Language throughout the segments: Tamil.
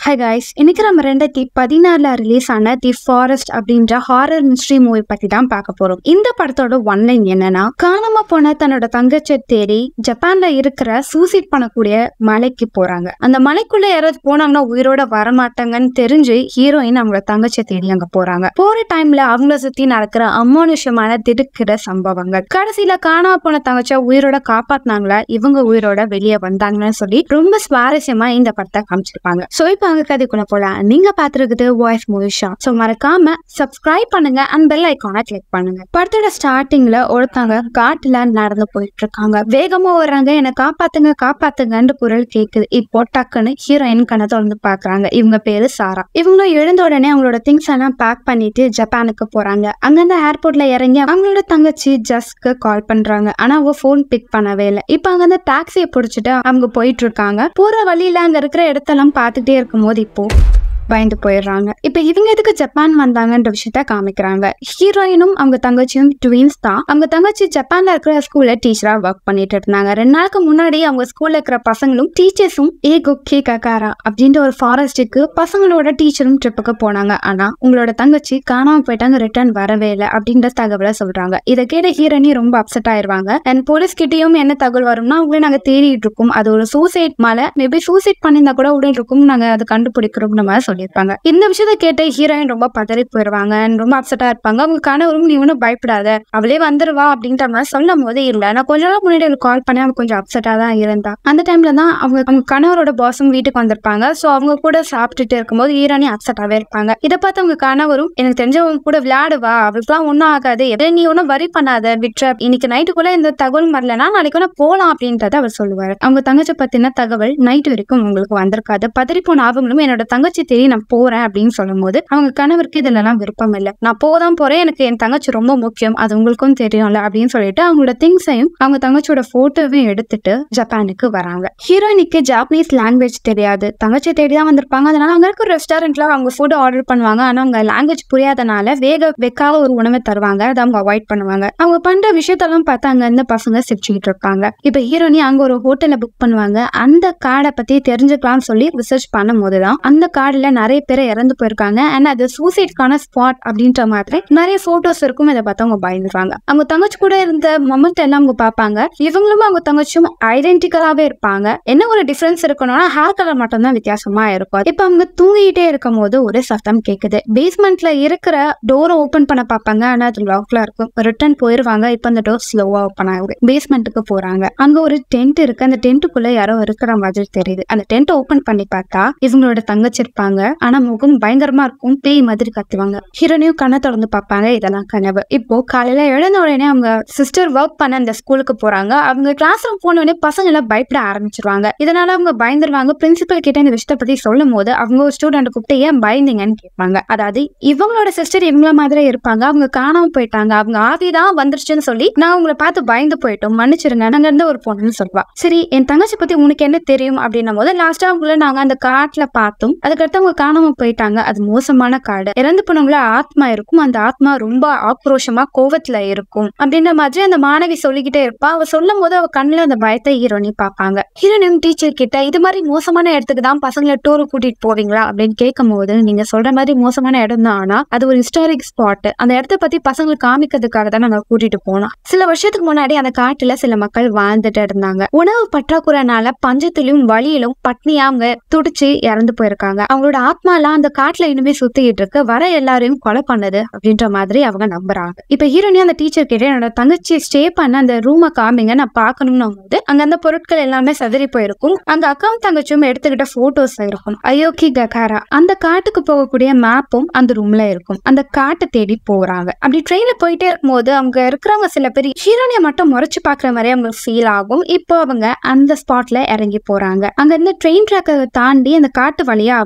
ஹை கைஸ் இன்னைக்கு நம்ம ரெண்டாயிரத்தி பதினாறுல ரிலீஸ் ஆன தி ஃபாரஸ்ட் அப்படின்ற ஹாரர் மிஸ்ட்ரி மூவி பத்தி தான் பார்க்க போறோம் இந்த படத்தோட ஒன்லைன் என்னன்னா காணாம போன தன்னோட தங்கச்சியை தேடி ஜப்பான்ல இருக்கிற சூசைட் பண்ணக்கூடிய மலைக்கு போறாங்க அந்த மலைக்குள்ள யாராவது போனாங்கன்னா உயிரோட வரமாட்டாங்கன்னு தெரிஞ்சு ஹீரோயின் அவங்களோட தங்கச்சியை தேடி அங்க போறாங்க போற டைம்ல அவங்கள சுத்தி நடக்கிற அமானுஷமான திடுக்கிற சம்பவங்கள் கடைசியில காணாம போன தங்கச்சியை உயிரோட காப்பாத்தினாங்களா இவங்க உயிரோட வெளியே வந்தாங்கன்னு சொல்லி ரொம்ப சுவாரஸ்யமா இந்த படத்தை காமிச்சிருப்பாங்க சோ இப்போ அங்க கதைக்குள்ள போலாம் நீங்க பாத்துருக்குது வாய்ஸ் மூவி ஷாப் சோ மறக்காம சப்ஸ்கிரைப் பண்ணுங்க அண்ட் பெல் ஐக்கானை கிளிக் பண்ணுங்க படத்தோட ஸ்டார்டிங்ல ஒருத்தவங்க காட்டுல நடந்து போயிட்டு இருக்காங்க வேகமா வர்றாங்க என்ன காப்பாத்துங்க காப்பாத்துங்கன்னு குரல் கேக்குது இப்போ டக்குன்னு ஹீரோயின் கண்ணை திறந்து பாக்குறாங்க இவங்க பேரு சாரா இவங்களும் எழுந்த உடனே அவங்களோட திங்ஸ் எல்லாம் பேக் பண்ணிட்டு ஜப்பானுக்கு போறாங்க அங்கிருந்து ஏர்போர்ட்ல இறங்கி அவங்களோட தங்கச்சி ஜஸ்க்கு கால் பண்றாங்க ஆனா அவ போன் பிக் பண்ணவே இல்லை இப்போ அங்கிருந்து டாக்ஸியை பிடிச்சிட்டு அவங்க போயிட்டு இருக்காங்க போற வழியில அங்க இருக்கிற இடத்தெல்லாம் பார்த்துட்டே இருக்கும்போது இப்போ பயந்து போயிடுறாங்க இப்போ இவங்க எதுக்கு ஜப்பான் வந்தாங்கன்ற விஷயத்த காமிக்கிறாங்க ஹீரோயினும் அவங்க தங்கச்சியும் ட்வீன்ஸ் தான் அவங்க தங்கச்சி ஜப்பான்ல இருக்கிற ஸ்கூல்ல டீச்சரா ஒர்க் பண்ணிட்டு இருந்தாங்க ரெண்டு நாளுக்கு முன்னாடி அவங்க ஸ்கூல்ல இருக்கிற பசங்களும் டீச்சர்ஸும் ஏ குக்கே ககாரா அப்படின்ற ஒரு ஃபாரஸ்ட்டுக்கு பசங்களோட டீச்சரும் ட்ரிப்புக்கு போனாங்க ஆனா உங்களோட தங்கச்சி காணாம போயிட்டாங்க ரிட்டர்ன் வரவே இல்லை அப்படின்ற தகவலை சொல்றாங்க இதை கேட்ட ஹீரோனி ரொம்ப அப்செட் ஆயிருவாங்க அண்ட் போலீஸ் கிட்டயும் என்ன தகவல் வரும்னா அவங்களே நாங்க தேடிட்டு இருக்கோம் அது ஒரு சூசைட் மலை மேபி சூசைட் பண்ணியிருந்தா கூட உடனே இருக்கும் நாங்க அதை கண்டுபிடிக்கிறோம் மாதிரி சொல்லியிருப்பாங்க இந்த விஷயத்த கேட்ட ஹீரோயின் ரொம்ப பதறி போயிருவாங்க and ரொம்ப அப்செட்டா இருப்பாங்க அவங்க கணவரும் நீ ஒன்றும் பயப்படாத அவளே வந்துருவா அப்படின்ற மாதிரி சொல்லும் போதே இல்லை நான் கொஞ்ச நாள் முன்னாடி அவளுக்கு கால் பண்ணி அவங்க கொஞ்சம் அப்செட்டா தான் இருந்தா அந்த டைம்ல தான் அவங்க அவங்க கணவரோட பாஸும் வீட்டுக்கு வந்திருப்பாங்க ஸோ அவங்க கூட சாப்பிட்டுட்டு இருக்கும்போது ஹீரோனி அப்செட்டாவே இருப்பாங்க இதை பார்த்து அவங்க கணவரும் எனக்கு தெரிஞ்சவங்க கூட விளையாடுவா அவளுக்குலாம் ஒன்றும் ஆகாது எதை நீ ஒன்றும் வரி பண்ணாத விட்ற இன்னைக்கு நைட்டுக்குள்ள இந்த தகவல் வரலன்னா நாளைக்கு வேணா போலாம் அப்படின்றத அவர் சொல்லுவார் அவங்க தங்கச்சி பத்தின தகவல் நைட் வரைக்கும் உங்களுக்கு வந்திருக்காது பதறி போன அவங்களும் என்னோட தங்கச்சி தேடி நான் போறேன் அப்படின்னு சொல்லும்போது அவங்க கணவருக்கு இதுலலாம் விருப்பம் இல்லை நான் போதான் போறேன் எனக்கு என் தங்கச்சி ரொம்ப முக்கியம் அது உங்களுக்கும் தெரியும்ல அப்படின்னு சொல்லிட்டு அவங்களோட திங்ஸையும் அவங்க தங்கச்சியோட போட்டோவையும் எடுத்துட்டு ஜப்பானுக்கு வராங்க ஹீரோயினுக்கு ஜாப்பனீஸ் லாங்குவேஜ் தெரியாது தங்கச்சி தேடி தான் வந்திருப்பாங்க அதனால அங்க இருக்க ரெஸ்டாரண்ட்ல அவங்க ஃபுட் ஆர்டர் பண்ணுவாங்க ஆனா அவங்க லாங்குவேஜ் புரியாதனால வேக வைக்காத ஒரு உணவை தருவாங்க அதை அவங்க அவாய்ட் பண்ணுவாங்க அவங்க பண்ற விஷயத்தெல்லாம் பார்த்து அங்க இருந்த பசங்க சிரிச்சுக்கிட்டு இருப்பாங்க இப்ப ஹீரோனி அங்க ஒரு ஹோட்டல்ல புக் பண்ணுவாங்க அந்த கார்டை பத்தி தெரிஞ்சுக்கலாம்னு சொல்லி ரிசர்ச் பண்ணும் போதுதான் அந்த கார்டுல நிறைய பேர் இறந்து போயிருக்காங்க அண்ட் அது சூசைட்கான ஸ்பாட் அப்படின்ற மாதிரி நிறைய போட்டோஸ் இருக்கும் இதை பார்த்து அவங்க பயந்துருவாங்க அவங்க தங்கச்சி கூட இருந்த மொமெண்ட் எல்லாம் அவங்க பார்ப்பாங்க இவங்களும் அவங்க தங்கச்சியும் ஐடென்டிக்கலாவே இருப்பாங்க என்ன ஒரு டிஃபரன்ஸ் இருக்கணும்னா ஹேர் கலர் மட்டும் தான் வித்தியாசமா இருக்கும் இப்ப அவங்க தூங்கிட்டே இருக்கும் போது ஒரு சத்தம் கேக்குது பேஸ்மெண்ட்ல இருக்கிற டோரை ஓபன் பண்ண பார்ப்பாங்க ஆனா அது லாக்ல இருக்கும் ரிட்டர்ன் போயிருவாங்க இப்ப அந்த டோர் ஸ்லோவா ஓப்பன் ஆகுது பேஸ்மெண்ட்டுக்கு போறாங்க அங்க ஒரு டென்ட் இருக்கு அந்த டென்ட்டுக்குள்ள யாரோ இருக்கிற மாதிரி தெரியுது அந்த டென்ட் ஓபன் பண்ணி பார்த்தா இவங்களோட தங்கச்சி இருப்பாங்க ஆனா முகம் பயங்கரமா இருக்கும் பேய் மாதிரி கத்துவாங்க ஹீரோனையும் கண்ணை திறந்து பார்ப்பாங்க இதெல்லாம் கனவு இப்போ காலையில எழுந்த உடனே அவங்க சிஸ்டர் ஒர்க் பண்ண அந்த ஸ்கூலுக்கு போறாங்க அவங்க கிளாஸ் ரூம் போன உடனே பசங்க எல்லாம் பயப்பட ஆரம்பிச்சிருவாங்க இதனால அவங்க பயந்துருவாங்க பிரின்சிபல் கிட்ட இந்த விஷயத்தை பத்தி சொல்லும் போது அவங்க ஒரு ஸ்டூடெண்ட் கூப்பிட்டு ஏன் பயந்தீங்கன்னு கேட்பாங்க அதாவது இவங்களோட சிஸ்டர் இவங்கள மாதிரி இருப்பாங்க அவங்க காணாம போயிட்டாங்க அவங்க ஆவி தான் வந்துருச்சுன்னு சொல்லி நான் உங்களை பார்த்து பயந்து போயிட்டோம் மன்னிச்சிருங்க நாங்க இருந்த ஒரு பொண்ணுன்னு சொல்வா சரி என் தங்கச்சி பத்தி உனக்கு என்ன தெரியும் அப்படின்னும் போது லாஸ்டா அவங்கள நாங்க அந்த காட்டுல பார்த்தோம் அதுக்கடுத்து அவங்க காணாம போயிட்டாங்க அது மோசமான காடு இறந்து போனவங்கள ஆத்மா இருக்கும் அந்த ஆத்மா ரொம்ப ஆக்ரோஷமா கோவத்துல இருக்கும் அப்படின்ற மாதிரி அந்த மாணவி சொல்லிக்கிட்டே இருப்பா அவ சொல்லும் போது அவ கண்ணுல அந்த பயத்தை ஹீரோனி பார்ப்பாங்க ஹீரோனியும் டீச்சர் கிட்ட இது மாதிரி மோசமான இடத்துக்கு தான் பசங்களை டூர் கூட்டிட்டு போவீங்களா அப்படின்னு கேட்கும் போது நீங்க சொல்ற மாதிரி மோசமான இடம் தான் ஆனா அது ஒரு ஹிஸ்டாரிக் ஸ்பாட் அந்த இடத்த பத்தி பசங்களுக்கு காமிக்கிறதுக்காக தான் நாங்க கூட்டிட்டு போனோம் சில வருஷத்துக்கு முன்னாடி அந்த காட்டுல சில மக்கள் வாழ்ந்துட்டு இருந்தாங்க உணவு பற்றாக்குறைனால பஞ்சத்திலும் வழியிலும் பட்னியா அவங்க துடிச்சு இறந்து போயிருக்காங்க அவங்களோட ஆத்மா எல்லாம் அந்த காட்டுல இனிமே சுத்திட்டு இருக்கு வர எல்லாரையும் கொலை பண்ணது அப்படின்ற மாதிரி அவங்க நம்புறாங்க இப்ப ஹீரோனி அந்த டீச்சர் கிட்ட என்னோட தங்கச்சி ஸ்டே பண்ண அந்த ரூமை காமிங்க நான் பார்க்கணும்னு போது அங்க அந்த பொருட்கள் எல்லாமே சதறி போயிருக்கும் அங்க அக்காவும் தங்கச்சியும் எடுத்துக்கிட்ட போட்டோஸ் இருக்கும் அயோக்கி ககாரா அந்த காட்டுக்கு போகக்கூடிய மேப்பும் அந்த ரூம்ல இருக்கும் அந்த காட்டை தேடி போறாங்க அப்படி ட்ரெயின்ல போயிட்டே இருக்கும்போது அவங்க இருக்கிறவங்க சில பேர் ஹீரோனியை மட்டும் முறைச்சு பாக்குற மாதிரி அவங்களுக்கு ஃபீல் ஆகும் இப்போ அவங்க அந்த ஸ்பாட்ல இறங்கி போறாங்க அங்க இருந்து ட்ரெயின் ட்ராக்கை தாண்டி அந்த காட்டு வழியா அவங்க போயிட்டு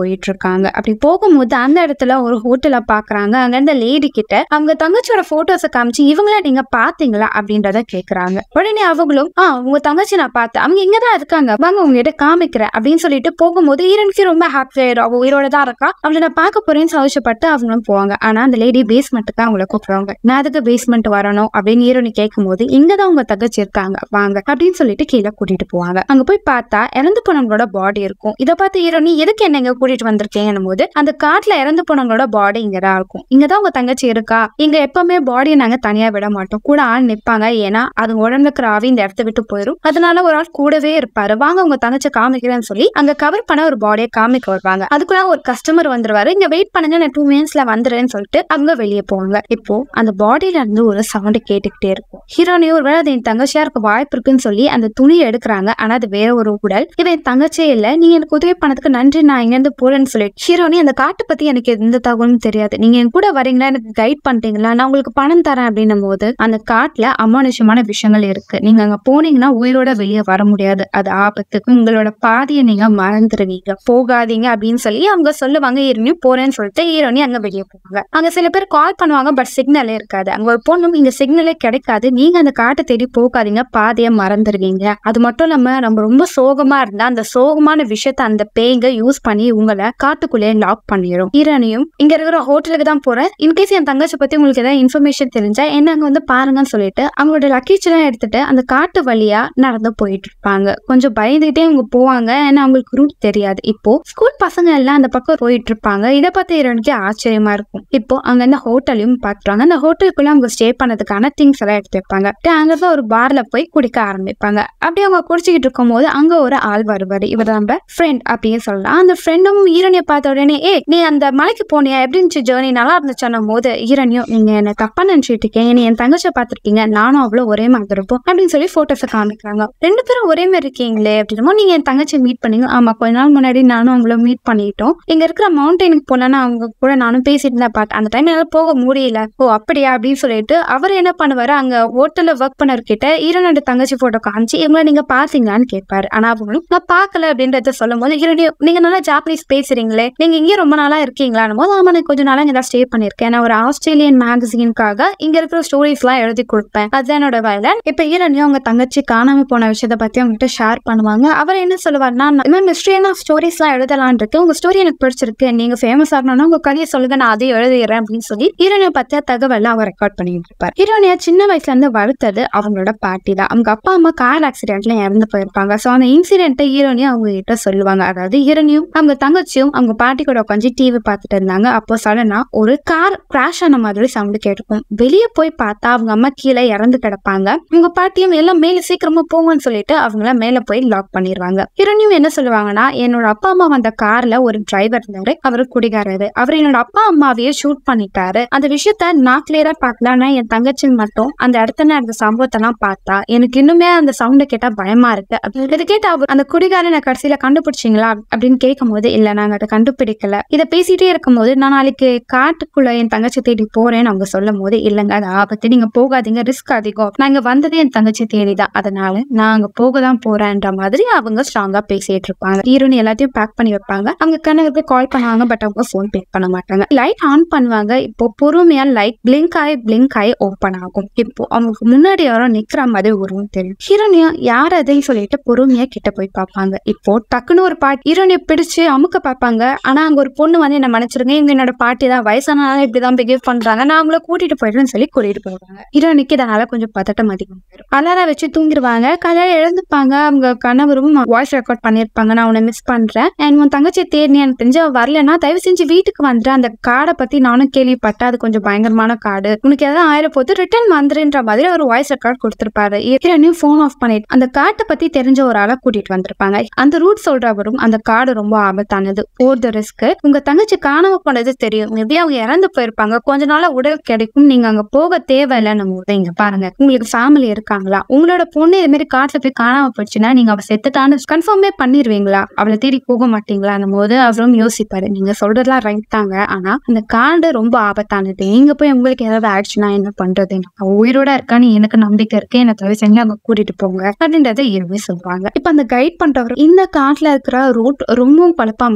போயிட்டு இருக்காங்க அப்படி போகும்போது அந்த இடத்துல ஒரு ஹோட்டலை பாக்குறாங்க அங்க இருந்த லேடி கிட்ட அவங்க தங்கச்சியோட போட்டோஸை காமிச்சு இவங்கள நீங்க பாத்தீங்களா அப்படின்றத கேக்குறாங்க உடனே அவங்களும் ஆ உங்க தங்கச்சி நான் பார்த்தேன் அவங்க இங்கதான் இருக்காங்க வாங்க உங்ககிட்ட காமிக்கிறேன் அப்படின்னு சொல்லிட்டு போகும்போது ஈரனுக்கு ரொம்ப ஹாப்பி ஆயிடும் அவ உயிரோட தான் இருக்கா அவளை நான் பார்க்க போறேன்னு சந்தோஷப்பட்டு அவங்களும் போவாங்க ஆனா அந்த லேடி பேஸ்மெண்ட்டுக்கு அவங்கள கூப்பிடுவாங்க நான் அதுக்கு பேஸ்மெண்ட் வரணும் அப்படின்னு ஈரோனி கேட்கும்போது இங்கதான் உங்க தங்கச்சி இருக்காங்க வாங்க அப்படின்னு சொல்லிட்டு கீழே கூட்டிட்டு போவாங்க அங்க போய் பார்த்தா இறந்து போனவங்களோட பாடி இருக்கும் இதை பார்த்து ஈரோனி எதுக்கு என்ன இங்க கூட்டிட்டு வந்திருக்கேன் போது அந்த காட்டுல இறந்து போனவங்களோட பாடி இங்கதான் இருக்கும் இங்கதான் உங்க தங்கச்சி இருக்கா இங்க எப்பவுமே பாடியை நாங்க தனியா விட மாட்டோம் கூட ஆள் நிப்பாங்க ஏன்னா அது உடம்புல இருக்கிற ஆவி இந்த இடத்த விட்டு போயிடும் அதனால ஒரு ஆள் கூடவே இருப்பாரு வாங்க உங்க தங்கச்சி காமிக்கிறேன்னு சொல்லி அங்க கவர் பண்ண ஒரு பாடியை காமிக்க வருவாங்க அதுக்குள்ள ஒரு கஸ்டமர் வந்துருவாரு இங்க வெயிட் பண்ணுங்க நான் டூ மினிட்ஸ்ல வந்துடுறேன்னு சொல்லிட்டு அங்க வெளியே போவாங்க இப்போ அந்த பாடியில இருந்து ஒரு சவுண்ட் கேட்டுக்கிட்டே இருக்கும் ஹீரோனியும் ஒரு வேளை அது என் தங்கச்சியா இருக்க வாய்ப்பு இருக்குன்னு சொல்லி அந்த துணியை எடுக்கிறாங்க ஆனா அது வேற ஒரு உடல் இவன் என் தங்கச்சியே இல்ல நீங்க எனக்கு உதவி பண்ணதுக்கு நன்றி நான் இங்க இருந்து போறேன்னு சொல்லிட்டு ஹீரோனி அந்த காட்டு பத்தி எனக்கு எந்த தகவலும் தெரியாது நீங்க என் கூட வரீங்களா எனக்கு கைட் பண்றீங்களா நான் உங்களுக்கு பணம் தரேன் அப்படின்னும் போது அந்த காட்டுல அமானுஷமான விஷயங்கள் இருக்கு நீங்க அங்க போனீங்கன்னா உயிரோட வெளியே வர முடியாது அது ஆபத்துக்கு உங்களோட பாதியை நீங்க மறந்துடுவீங்க போகாதீங்க அப்படின்னு சொல்லி அவங்க சொல்லுவாங்க ஹீரோனியும் போறேன்னு சொல்லிட்டு ஹீரோனி அங்க வெளியே போவாங்க அங்க சில பேர் கால் பண்ணுவாங்க பட் சிக்னலே இருக்காது அங்க ஒரு பொண்ணும் இங்க சிக்னலே கிடைக்காது நீங்க அந்த காட்டை தேடி போகாதீங்க பாதையை மறந்துடுவீங்க அது மட்டும் இல்லாம நம்ம ரொம்ப சோகமா இருந்தா அந்த சோகமான விஷயத்த அந்த பேய்ங்க யூஸ் பண்ணி உங்களை காட்டுக்குள்ளே லாக் பண்ணிடும் ஹீரோனியும் இங்க இருக்கிற ஹோட்டலுக்கு தான் போறேன் இன்கேஸ் என் தங்கச்சி பத்தி உங்களுக்கு ஏதாவது இன்ஃபர்மேஷன் தெரிஞ்சா என்ன அங்க வந்து பாருங்கன்னு சொல்லிட்டு அவங்களோட லக்கேஜ் எல்லாம் எடுத்துட்டு அந்த காட்டு வழியா நடந்து போயிட்டு இருப்பாங்க கொஞ்சம் பயந்துகிட்டே அவங்க போவாங்க ஏன்னா அவங்களுக்கு ரூட் தெரியாது இப்போ ஸ்கூல் பசங்க எல்லாம் அந்த பக்கம் போயிட்டு இருப்பாங்க இதை பார்த்து ஹீரோனுக்கு ஆச்சரியமா இருக்கும் இப்போ அங்க இந்த ஹோட்டலையும் பாத்துறாங்க அந்த ஹோட்டலுக்குள்ள அவங்க ஸ்டே பண்ணதுக்கான திங்ஸ் எல்லாம் எடுத்து வைப்பாங்க அங்க தான் ஒரு பார்ல போய் குடிக்க ஆரம்பிப்பாங்க அப்படி அவங்க குடிச்சிக்கிட்டு இருக்கும் போது அங்க ஒரு ஆள் வருவாரு இவர் நம்ம ஃப்ரெண்ட் அப்படின்னு சொல்லலாம் அந்த ஃப்ரெண்டும் ஈரணியை பார்த்த உடனே ஏ நீ அந்த மலைக்கு போனியா எப்படி இருந்துச்சு ஜேர்னி நல்லா இருந்துச்சுன்னும் போது ஈரணியும் நீங்க என்ன தப்பா நினைச்சிட்டு இருக்கீங்க நீ என் தங்கச்சியை பார்த்திருக்கீங்க நானும் அவ்வளோ ஒரே மாதிரி இருப்போம் அப்படின்னு சொல்லி போட்டோஸை காமிக்கிறாங்க ரெண்டு பேரும் ஒரே மாதிரி இருக்கீங்களே அப்படின்னமோ நீங்க என் தங்கச்சியை மீட் பண்ணீங்க ஆமா கொஞ்ச நாள் முன்னாடி நானும் அவங்கள மீட் பண்ணிட்டோம் இங்க இருக்கிற மவுண்டனுக்கு போனா அவங்க கூட நானும் பேசிட்டு இருந்தேன் பட் அந்த டைம் என்னால போக முடியல ஓ அப்படியா அப்படின்னு சொல்லிட்டு அவர் என்ன பண்ணுவாரு அங்க ஹோட்டல்ல ஒர்க் பண்ணவர்கிட்ட ஈரனோட தங்கச்சி போட்டோ காமிச்சு இவங்கள நீங்க பாத்தீங்களான்னு கேட்பாரு ஆனா அவங்களும் நான் பார்க்கல அப்படின்றத சொல்லும் போது ஈரணி நீங்க நல்லா ஜாப்பனீஸ் பேசுறீங்களே நீங்க இங்கே ரொம்ப நாளா இருக்கீங்களான்னு போது ஆமா நான் கொஞ்ச நாளா இங்க தான் ஸ்டே பண்ணிருக்கேன் நான் ஒரு ஆஸ்திரேலியன் மேகசினுக்காக இங்க இருக்கிற ஸ்டோரிஸ் எல்லாம் எழுதி கொடுப்பேன் அதுதான் என்னோட வேலை இப்ப ஈரணியும் அவங்க தங்கச்சி காணாம போன விஷயத்த பத்தி அவங்ககிட்ட ஷேர் பண்ணுவாங்க அவர் என்ன சொல்லுவாருன்னா இந்த மாதிரி மிஸ்ட்ரியான ஸ்டோரிஸ் எல்லாம் எழுதலான் இருக்கு உங்க ஸ்டோரி எனக்கு பிடிச்சிருக்கு நீங்க ஃபேமஸ் ஆகணும்னா உங்க கதையை சொல்லுங்க நான் அதையும் எழுதிடுறேன் அப்படின்னு சொல்லி ஹீரோனியை பத்திய தகவல் அவர் ரெக்கார்ட் பண்ணிட்டு இருப்பார் ஹீரோனியா சின்ன வயசுல இருந்து வளர்த்தது அவங்களோட பாட்டி தான் அவங்க அப்பா அம்மா கார் ஆக்சிடென்ட்ல இறந்து போயிருப்பாங்க ஸோ அந்த இன்சிடென்ட்டை ஹீரோனியும் அவங்க கிட்ட சொல்லுவாங்க அதாவது ஹீரோனியும் அவங்க தங்கச்சியும் அவங்க பாட்டி கூட உட்காந்து டிவி பார்த்துட்டு இருந்தாங்க அப்போ சடனா ஒரு கார் கிராஷ் ஆன மாதிரி சவுண்ட் கேட்டுக்கும் வெளியே போய் பார்த்தா அவங்க அம்மா கீழே இறந்து கிடப்பாங்க உங்க பாட்டியும் எல்லாம் மேல சீக்கிரமா போங்கன்னு சொல்லிட்டு அவங்கள மேல போய் லாக் பண்ணிடுவாங்க ஹீரோனியும் என்ன சொல்லுவாங்கன்னா என்னோட அப்பா அம்மா வந்த கார்ல ஒரு டிரைவர் இருந்தாரு அவரு குடிகாரரு அவர் என்னோட அப்பா அம்மாவையே ஷூட் பண்ணிட்டாரு அந்த விஷயத்த நான் கிளியரா பார்க்கலாம்னா என் தங்கச்சி மட்டும் அந்த இடத்துல நடந்த சம்பவத்தெல்லாம் பார்த்தா எனக்கு இன்னுமே அந்த சவுண்டை கேட்டா பயமா இருக்கு அப்படி இதை கேட்டு அவர் அந்த குடிகாரனை கடைசியில கண்டுபிடிச்சிங்களா அப்படின்னு கேட்கும் போது இல்ல நாங்க அதை கண்டுபிடிக்கல இதை பேசிட்டே இருக்கும்போது நான் நாளைக்கு காட்டுக்குள்ள என் தங்கச்சி தேடி போறேன்னு அவங்க சொல்லும் போது இல்லைங்க அது ஆபத்து நீங்க போகாதீங்க ரிஸ்க் அதிகம் நான் இங்க வந்ததே என் தங்கச்சி தேடிதான் அதனால நான் அங்க போக தான் போறேன்ற மாதிரி அவங்க ஸ்ட்ராங்கா பேசிட்டு இருப்பாங்க ஹீரோனி எல்லாத்தையும் பேக் பண்ணி வைப்பாங்க அவங்க கணக்கு கால் பண்ணுவாங்க பட் அவங்க ஃபோன் பிக் பண்ண மாட்டாங்க லைட் ஆன் பண்ணுவாங்க இப்போ பொறுமையா லைட் பிளிங்க் ஆகி பிளிங்க் ஆகி ஓப்பன் ஆகும் இப்போ அவங்களுக்கு முன்னாடி யாரோ நிக்கிற மாதிரி உருவம் தெரியும் ஹீரோனியா யார் அதையும் சொல்லிட்டு பொறுமையா கிட்ட போய் பார்ப்பாங்க இப்போ டக்குன்னு ஒரு பாட்டி ஹீரோனியை பிடிச்சு அமுக்க பார்ப்பாங்க ஆனா அங்க ஒரு பொண்ணு வந்து என்ன மன்னிச்சிருங்க இவங்க என்னோட பாட்டி தான் வயசானாலும் இப்படிதான் பிஹேவ் பண்றாங்க நான் அவங்கள கூட்டிட்டு போயிடுறேன்னு சொல்லி கூட்டிட்டு போயிடுவாங்க ஹீரோனிக்கு இதனால கொஞ்சம் பதட்டம் அதிகம் அலாரம் வச்சு தூங்கிடுவாங்க காலையில எழுந்துப்பாங்க அவங்க கணவரும் வாய்ஸ் ரெக்கார்ட் பண்ணிருப்பாங்க நான் உன்னை மிஸ் பண்றேன் அண்ட் உன் தங்கச்சி தேடி எனக்கு தெரிஞ்சு அவ வரலன்னா தயவு செஞ்சு வீட்டுக்கு வந்துட்டு அந்த காடை பத்தி நானும் கேள்விப்பட்டேன் அது கொஞ்சம் பயங்கரமான காடு உனக்கு எதாவது ஆயிர போது ரிட்டர்ன் வந்துருன்ற மாதிரி ஒரு வாய்ஸ் ரெக்கார்ட் கொடுத்திருப்பாரு ஹீரோனியும் ஃபோன் ஆஃப் பண்ணிட்டு அந்த காட்டை பத்தி தெரிஞ்ச ஒரு ஆளை கூட்டிட்டு வந்திருப்பாங்க அந்த ரூட் சொல்றவரும் அந்த காடு ரொம்ப ஆபத்தானது போர் த ரிஸ்க் உங்க தங்கச்சி காணாம போனது தெரியும் மேபி அவங்க இறந்து போயிருப்பாங்க கொஞ்ச நாளா உடல் கிடைக்கும் நீங்க அங்க போக தேவையில்லைன்னு போது இங்க பாருங்க உங்களுக்கு ஃபேமிலி இருக்காங்களா உங்களோட பொண்ணு இது மாதிரி காட்டுல போய் காணாம போயிடுச்சுன்னா நீங்க அவ செத்துட்டான்னு கன்ஃபார்மே பண்ணிருவீங்களா அவளை தேடி போக மாட்டீங்களா போது அவரும் யோசிப்பாரு நீங்க சொல்றதெல்லாம் ரைட் தாங்க ஆனா அந்த காடு ரொம்ப ஆபத்தானது நீங்க போய் உங்களுக்கு ஏதாவது ஆயிடுச்சுன்னா என்ன பண்றது அவ உயிரோட இருக்கான்னு எனக்கு நம்பிக்கை இருக்கு என்ன தவிர செஞ்சு அங்க கூட்டிட்டு போங்க அப்படின்றத இருவே சொல்லுவாங்க இப்ப அந்த கைட் பண்றவர் இந்த காட்டுல இருக்கிற ரூட் ரொம்பவும் குழப்பமா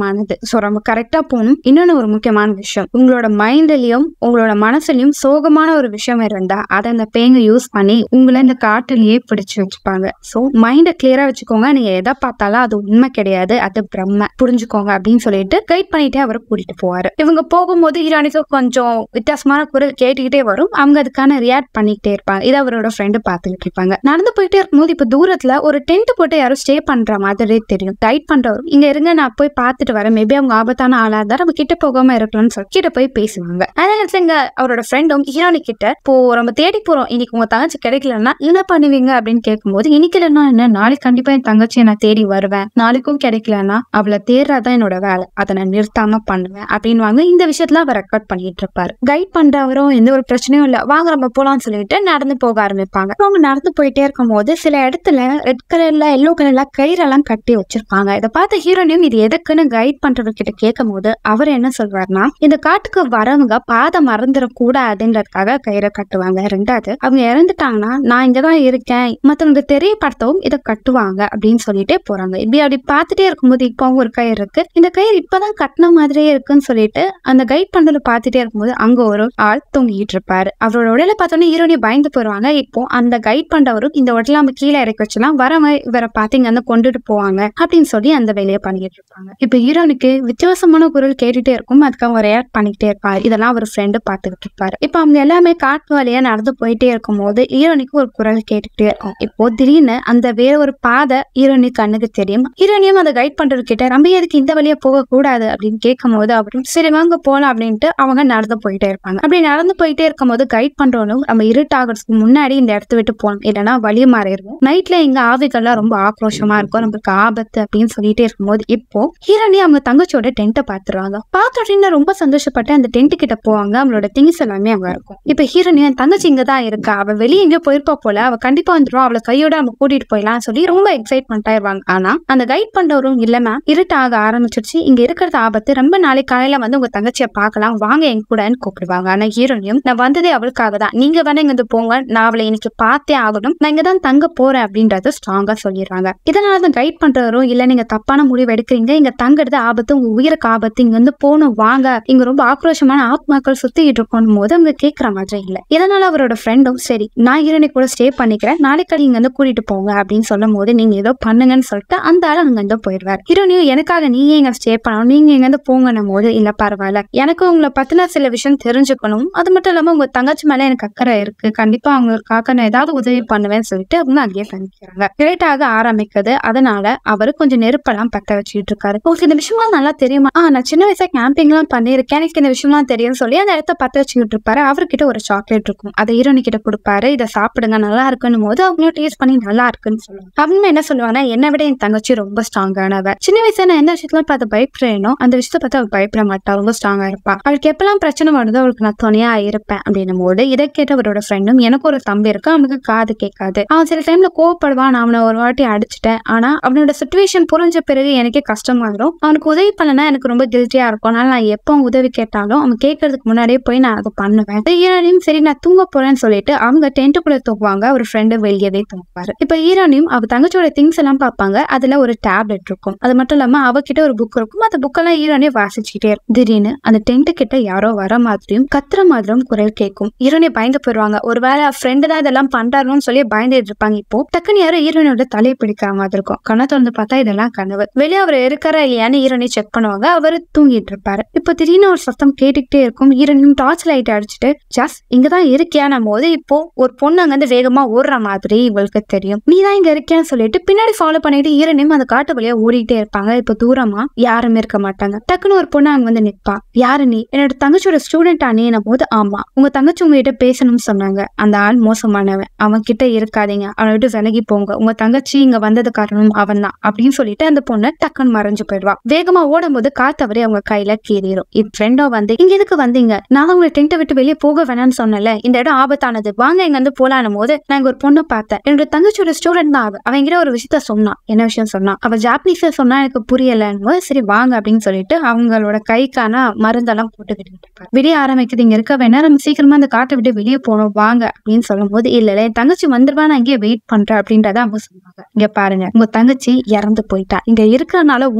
முக்கியமானது ஸோ நம்ம கரெக்டா போகணும் இன்னொன்னு ஒரு முக்கியமான விஷயம் உங்களோட மைண்ட்லயும் உங்களோட மனசுலயும் சோகமான ஒரு விஷயம் இருந்தா அதை அந்த பேங்க யூஸ் பண்ணி உங்களை இந்த காட்டுலயே பிடிச்சு வச்சுப்பாங்க ஸோ மைண்டை கிளியரா வச்சுக்கோங்க நீங்க எதை பார்த்தாலும் அது உண்மை கிடையாது அது பிரம்ம புரிஞ்சுக்கோங்க அப்படின்னு சொல்லிட்டு கைட் பண்ணிட்டே அவரை கூட்டிட்டு போவாரு இவங்க போகும்போது ஹீரோனிக்கு கொஞ்சம் வித்தியாசமான குரல் கேட்டுக்கிட்டே வரும் அவங்க அதுக்கான ரியாக்ட் பண்ணிக்கிட்டே இருப்பாங்க இதை அவரோட ஃப்ரெண்டு பார்த்துக்கிட்டு இருப்பாங்க நடந்து போயிட்டே இருக்கும்போது இப்ப தூரத்துல ஒரு டென்ட் போட்டு யாரும் ஸ்டே பண்ற மாதிரி தெரியும் கைட் பண்றவரும் இங்க இருங்க நான் போய் பார்த்துட்டு வரேன் மேபி அவங்க ஆபத்தான ஆளா இருந்தா நம்ம கிட்ட போகாம இருக்கலாம்னு சொல்லி கிட்ட போய் பேசுவாங்க அதே நேரத்துல இங்க அவரோட ஃப்ரெண்டும் ஹீரோனி கிட்ட இப்போ நம்ம தேடி போறோம் இன்னைக்கு உங்க தங்கச்சி கிடைக்கலன்னா என்ன பண்ணுவீங்க அப்படின்னு கேட்கும்போது இன்னைக்கு இல்லைன்னா என்ன நாளைக்கு கண்டிப்பா என் தங்கச்சியை நான் தேடி வருவேன் நாளைக்கும் கிடைக்கலன்னா அவளை தேடுறதான் என்னோட வேலை அதை நான் நிறுத்தாம பண்ணுவேன் அப்படின்னு இந்த விஷயத்துல அவர் ரெக்கார்ட் பண்ணிட்டு இருப்பாரு கைட் பண்றவரும் எந்த ஒரு பிரச்சனையும் இல்ல வாங்க நம்ம போலாம்னு சொல்லிட்டு நடந்து போக ஆரம்பிப்பாங்க அவங்க நடந்து போயிட்டே இருக்கும்போது சில இடத்துல ரெட் கலர்ல எல்லோ கலர்ல கயிறெல்லாம் கட்டி வச்சிருப்பாங்க இதை பார்த்த ஹீரோனையும் இது எதுக்குன்னு கைட் பண்றவர்கிட்ட கேட்கும் போது அவர் என்ன சொல்றாருன்னா இந்த காட்டுக்கு வரவங்க பாதை மறந்துடக் கூடாதுன்றதுக்காக கயிறை கட்டுவாங்க ரெண்டாவது அவங்க இறந்துட்டாங்கன்னா நான் இங்கதான் இருக்கேன் மத்தவங்க தெரியப்படுத்தவும் இதை கட்டுவாங்க அப்படின்னு சொல்லிட்டே போறாங்க இப்படி அப்படி பார்த்துட்டே இருக்கும்போது இப்போ ஒரு கயிறு இருக்கு இந்த கயிறு இப்பதான் கட்டின மாதிரியே இருக்குன்னு சொல்லிட்டு அந்த கைட் பண்றத பார்த்துட்டே இருக்கும்போது அங்க ஒரு ஆள் தூங்கிட்டு இருப்பாரு அவரோட உடலை பார்த்தோன்னே ஹீரோனி பயந்து போயிருவாங்க இப்போ அந்த கைட் பண்றவரும் இந்த உடலை நம்ம கீழே இறக்கி வச்சலாம் வரவங்க இவரை பார்த்து இங்க வந்து கொண்டுட்டு போவாங்க அப்படின்னு சொல்லி அந்த வேலையை பண்ணிட்டு இருப்பாங்க இப்போ ஹீரோனுக்கு வித்தியாசமான குரல் கேட்டுட்டே இருக்கும் அதுக்கு அவங்க ரியாக்ட் பண்ணிக்கிட்டே இருப்பாரு இதெல்லாம் அவர் ஃப்ரெண்டு பார்த்துக்கிட்டு இருப்பாரு இப்போ அவங்க எல்லாமே காட்டு வழியா நடந்து போயிட்டே இருக்கும்போது ஹீரோனிக்கு ஒரு குரல் கேட்டுக்கிட்டே இருக்கும் இப்போ திடீர்னு அந்த வேற ஒரு பாதை ஹீரோனி கண்ணுக்கு தெரியும் ஹீரோனியும் அதை கைட் பண்றது கிட்ட நம்ம எதுக்கு இந்த வழியா போக கூடாது அப்படின்னு கேட்கும் போது அவரும் சரி வாங்க போலாம் அப்படின்ட்டு அவங்க நடந்து போயிட்டே இருப்பாங்க அப்படி நடந்து போயிட்டே இருக்கும்போது கைட் பண்றவனும் நம்ம இருட்டாகிறதுக்கு முன்னாடி இந்த இடத்த விட்டு போகணும் இல்லைன்னா வழி மாறிடுவோம் நைட்ல எங்க ஆவிகள்லாம் ரொம்ப ஆக்ரோஷமா இருக்கும் நம்மளுக்கு ஆபத்து அப்படின்னு சொல்லிட்டே இருக்கும்போது இப்போ ஹீரோனி அவங்க தங்கச்சியோட டென்ட்டை பாத்துருவாங்க பார்த்த உடனே ரொம்ப சந்தோஷப்பட்டு அந்த டென்ட் கிட்ட போவாங்க அவங்களோட திங்ஸ் எல்லாமே அங்க இருக்கும் இப்ப ஹீரோனி என் தங்கச்சி இங்க தான் இருக்கா அவ வெளியே எங்கேயோ போயிருப்பா போல அவ கண்டிப்பா வந்துடும் அவளை கையோட நம்ம கூட்டிட்டு போயிடலாம் சொல்லி ரொம்ப எக்ஸைட்மெண்ட் ஆயிருவாங்க ஆனா அந்த கைட் பண்றவரும் இல்ல மேம் இருட்டாக ஆரம்பிச்சிருச்சு இங்க இருக்கிறது ஆபத்து ரொம்ப நாளைக்கு காலையில வந்து உங்க தங்கச்சியை பார்க்கலாம் வாங்க என் கூடன்னு கூப்பிடுவாங்க ஆனா ஹீரோனியும் நான் வந்ததே அவளுக்காக தான் நீங்க வேணா இங்க வந்து போங்க நான் அவளை இன்னைக்கு பார்த்தே ஆகணும் நான் இங்க தான் தங்க போறேன் அப்படின்றத ஸ்ட்ராங்கா சொல்லிடுறாங்க இதனால தான் கைட் பண்றவரும் இல்ல நீங்க தப்பான முடிவு எடுக்கிறீங்க இங்க தங்குறது ஆபத்து உங்க உயிருக்கு ஆபத்து இங்க வந்து போகணும் வாங்க இங்க ரொம்ப ஆக்ரோஷமான ஆத்மாக்கள் சுத்திட்டு இருக்கணும் போது அவங்க கேட்கற மாதிரி இல்ல இதனால அவரோட ஃப்ரெண்டும் சரி நான் ஹீரோனி கூட ஸ்டே பண்ணிக்கிறேன் நாளைக்கு இங்க வந்து கூட்டிட்டு போங்க அப்படின்னு சொல்லும் போது நீங்க ஏதோ பண்ணுங்கன்னு சொல்லிட்டு அந்த ஆள் அங்க வந்து போயிடுவார் ஹீரோனியும் எனக்காக நீங்க எங்க ஸ்டே பண்ணணும் நீங்க எங்க வந்து போங்கன்னும் போது இல்ல பரவாயில்ல எனக்கு உங்களை பத்தின சில விஷயம் தெரிஞ்சுக்கணும் அது மட்டும் இல்லாம உங்க தங்கச்சி மேல எனக்கு அக்கறை இருக்கு கண்டிப்பா அவங்களுக்காக நான் ஏதாவது உதவி பண்ணுவேன்னு சொல்லிட்டு அவங்க அங்கேயே தங்கிக்கிறாங்க கிரேட்டாக ஆரம்பிக்குது அதனால அவரு கொஞ்சம் நெருப்பெல்லாம் பத்த வச்சுட்டு இருக்காரு உங்களுக்கு இந்த விஷயம்லாம் நல்லா தெரியுமா ஆ நான் சின்ன வயசுல கேம்பிங்லாம் பண்ணியிருக்கேன் எனக்கு இந்த விஷயம்லாம் தெரியும்னு சொல்லி அந்த இடத்த பத்த வச்சுக்கிட்டு இருப்பாரு அவர்கிட்ட ஒரு சாக்லேட் இருக்கும் அதை ஹீரோனி கிட்ட கொடுப்பாரு இதை சாப்பிடுங்க நல்லா இருக்குன்னு போது அவங்களும் டேஸ்ட் பண்ணி நல்லா இருக்குன்னு சொல்லுவாங்க அவங்க என்ன சொல்லுவாங்கன்னா என்னை விட என் தங்கச்சி ரொம்ப ஸ்ட்ராங்கானவ சின்ன வயசுல நான் எந்த விஷயத்துல பார்த்து பயப்படுறேனோ அந்த விஷயத்த பார்த்து அவள் பயப்பட மாட்டா ரொம்ப ஸ்ட்ராங்கா இருப்பா அவளுக்கு எப்பெல்லாம் பிரச்சனை வருதோ அவளுக்கு நான் துணையா இருப்பேன் அப்படின்னும் போது இதை கேட்ட அவரோட ஃப்ரெண்டும் எனக்கு ஒரு தம்பி இருக்கு அவனுக்கு காது கேட்காது அவன் சில டைம்ல கோவப்படுவான் நான் அவனை ஒரு வாட்டி அடிச்சிட்டேன் ஆனா அவனோட சுச்சுவேஷன் புரிஞ்ச பிறகு எனக்கே கஷ்டமாயிடும் அவனுக்கு உதவி பண்ணனா எனக்கு ரொம்ப கில்ட்டியா இருக்கும் அதனால நான் எப்போ அவன் உதவி கேட்டாலும் அவன் கேட்கறதுக்கு முன்னாடியே போய் நான் அதை பண்ணுவேன் ஈரானியும் சரி நான் தூங்க போறேன்னு சொல்லிட்டு அவங்க டென்ட்டுக்குள்ள தூங்குவாங்க ஒரு ஃப்ரெண்டு வெளியவே தூங்குவாரு இப்ப ஈரானியும் அவ தங்கச்சியோட திங்ஸ் எல்லாம் பார்ப்பாங்க அதுல ஒரு டேப்லெட் இருக்கும் அது மட்டும் இல்லாம அவகிட்ட ஒரு புக் இருக்கும் அந்த புக்கெல்லாம் ஈரானியே வாசிச்சுக்கிட்டே இருக்கும் திடீர்னு அந்த டென்ட் கிட்ட யாரோ வர மாதிரியும் கத்துற மாதிரியும் குரல் கேட்கும் ஈரோனே பயந்து போயிடுவாங்க ஒருவேளை ஃப்ரெண்டு தான் இதெல்லாம் பண்றாருன்னு சொல்லி பயந்துட்டு இருப்பாங்க இப்போ டக்குன்னு யாரோ ஈரோனோட தலையை பிடிக்கிற மாதிரி இருக்கும் கண்ணை திறந்து பார்த்தா இதெல்லாம் கனவு வெளியே அவர் இருக்காரா இல்லையான்னு ஈரோனி செக் பண்ணுவாங்க அவர் தூங்கிட்டு இருப்பாரு இப்போ திடீர்னு ஒரு சத்தம் கேட்டுக்கிட்டே இருக்கும் ஈரனும் டார்ச் லைட் அடிச்சுட்டு ஜஸ் இங்கதான் இருக்கியான போது இப்போ ஒரு பொண்ணு அங்க இருந்து வேகமா ஓடுற மாதிரி இவளுக்கு தெரியும் நீ தான் இங்க இருக்கியான்னு சொல்லிட்டு பின்னாடி ஃபாலோ பண்ணிட்டு ஈரனையும் அந்த காட்டு வழியா ஓடிட்டே இருப்பாங்க இப்போ தூரமா யாருமே இருக்க மாட்டாங்க டக்குன்னு ஒரு பொண்ணு அங்க வந்து நிப்பா யாரு நீ என்னோட தங்கச்சியோட ஸ்டூடெண்ட் ஆனேனும் போது ஆமா உங்க தங்கச்சி உங்ககிட்ட பேசணும்னு சொன்னாங்க அந்த ஆள் மோசமானவன் அவன் கிட்ட இருக்காதீங்க அவனை விட்டு விலகி போங்க உங்க தங்கச்சி இங்க வந்தது காரணம் அவன் தான் அப்படின்னு சொல்லிட்டு அந்த பொண்ணு டக்குன்னு மறைஞ்சு போயிடுவா வேகமா ஓடும்போது காத்தவரே அவங்க கையில கீறிடும் இது ஃப்ரெண்டோ வந்து இங்க எதுக்கு வந்தீங்க நான் தான் உங்களை டென்ட்டை விட்டு வெளியே போக வேணாம்னு சொன்னல இந்த இடம் ஆபத்தானது வாங்க இங்க வந்து போலானும் போது நான் இங்க ஒரு பொண்ணை பார்த்தேன் என்னோட தங்கச்சியோட ஸ்டூடெண்ட் தான் அவ அவங்கிட்ட ஒரு விஷயத்த சொன்னான் என்ன விஷயம் சொன்னா அவ ஜாப்பனீஸ்ல சொன்னா எனக்கு புரியலன்னு போது சரி வாங்க அப்படின்னு சொல்லிட்டு அவங்களோட கைக்கான மருந்தெல்லாம் போட்டுக்கிட்டு இருப்பாரு விடிய ஆரம்பிக்குது இங்க இருக்க வேணா நம்ம சீக்கிரமா அந்த காட்டை விட்டு வெளியே போகணும் வாங்க அப்படின்னு சொல்லும் போது இல்ல இல்ல என் தங்கச்சி வந்துருவா நான் இங்கே வெயிட் பண்றேன் அப்படின்றத அவங்க சொன்னாங்க இங்க பாருங்க உங்க தங்கச்சி இறந்து போயிட்டா இங்க இருக்கிறனால உங்க உயிருக்கு